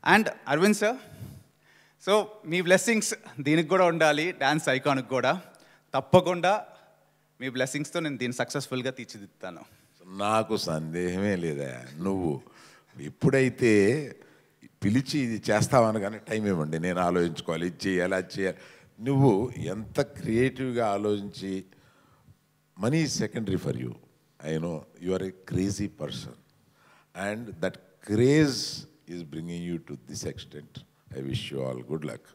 And Arvind sir so మీ blessings దీనికి కూడా ఉండాలి డ్యాన్స్ ఐకాన్కి కూడా తప్పకుండా మీ బ్లెస్సింగ్స్తో నేను దీన్ని సక్సెస్ఫుల్గా తీర్చిదిద్దుతాను నాకు సందేహమే లేదా నువ్వు ఎప్పుడైతే పిలిచి ఇది చేస్తావని కానీ టైం ఇవ్వండి నేను ఆలోచించుకోవాలి ఇది చేయాలి అది చేయాలి నువ్వు ఎంత క్రియేటివ్గా ఆలోచించి money is secondary for you I know you are a crazy person and that craze is bringing you to this extent I wish you all good luck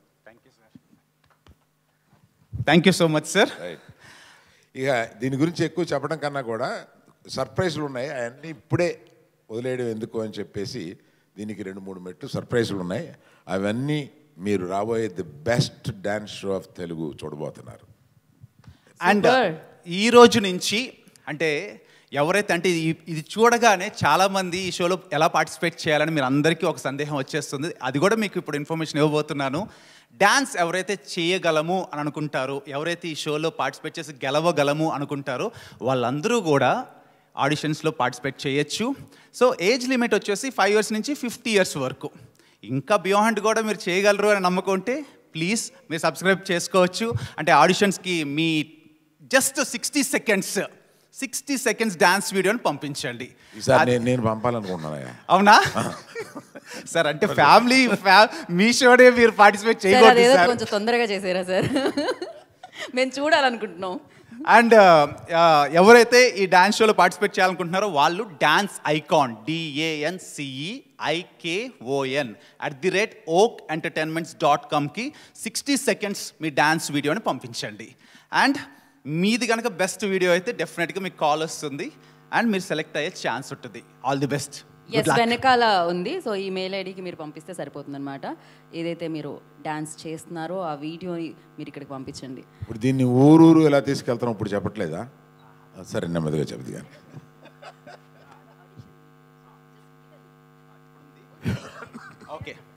thank you so much sir right ఇక దీని గురించి ఎక్కువ చెప్పడం కన్నా కూడా సర్ప్రైజ్లు ఉన్నాయి అవన్నీ ఇప్పుడే వదిలేయడం ఎందుకు అని చెప్పేసి దీనికి రెండు మూడు మెట్టు సర్ప్రైజ్లు ఉన్నాయి అవన్నీ మీరు రాబోయే the best dance show of Telugu చూడబోతున్నారు అండ్ Super. ఈ రోజు నుంచి అంటే ఎవరైతే అంటే ఈ- ఇది చూడగానే చాలామంది ఈ షోలో ఎలా పార్టిసిపేట్ చేయాలని మీరు అందరికీ ఒక సందేహం వచ్చేస్తుంది అది కూడా మీకు ఇప్పుడు ఇన్ఫర్మేషన్ ఇవ్వబోతున్నాను డ్యాన్స్ ఎవరైతే చేయగలము అని అనుకుంటారో ఎవరైతే ఈ షోలో పార్టిసిపేట్ చేసి గెలవగలము అనుకుంటారో వాళ్ళందరూ కూడా ఆడిషన్స్లో పార్టిసిపేట్ చేయొచ్చు సో ఏజ్ లిమిట్ వచ్చేసి ఫైవ్ ఇయర్స్ నుంచి ఫిఫ్టీ ఇయర్స్ వరకు ఇంకా బియాండ్ కూడా మీరు చేయగలరు అని నమ్మకం ఉంటే ప్లీజ్ మీరు సబ్స్క్రైబ్ చేసుకోవచ్చు అంటే ఆడిషన్స్కి మీ just sixty seconds sixty seconds dance వీడియోని పంపించండి ఈసారి నేను నేను పంపాలనుకుంటున్నానయ్యా అవునా సార్ అంటే ఫ్యామిలీ మీ షోనే మీరు పార్టిసిపేట్ సార్ చేయకూడదు అదేదో సార్ కొంచెం తొందరగా చేసారా సార్ మేము చూడాలనుకుంటున్నాం అండ్ ఎవరైతే ఈ డాన్స్ షోలో పార్టిసిపేట్ చేయాలనుకుంటున్నారో వాళ్ళు dance icon D A N C E I K O N at the rate oak entertainments dot కామ్కి సిక్స్టీ సెకండ్స్ మీ డాన్స్ వీడియోని పంపించండి అండ్ మీది కనుక బెస్ట్ వీడియో అయితే డెఫినెట్గా మీకు కాల్ వస్తుంది అండ్ మీరు సెలెక్ట్ అయ్యే ఛాన్స్ ఉంటుంది ఆల్ ది బెస్ట్ ఎస్ వెనకాల ఉంది సో ఈ మెయిల్ ఐడికి మీరు పంపిస్తే సరిపోతుంది అనమాట ఏదైతే మీరు డాన్స్ చేస్తున్నారో ఆ వీడియోని మీరు ఇక్కడికి పంపించండి ఇప్పుడు దీన్ని ఊరూరు ఎలా తీసుకెళ్తాం ఇప్పుడు చెప్పట్లేదా సరే నెమ్మదిగా చెబుది కానీ ఓకే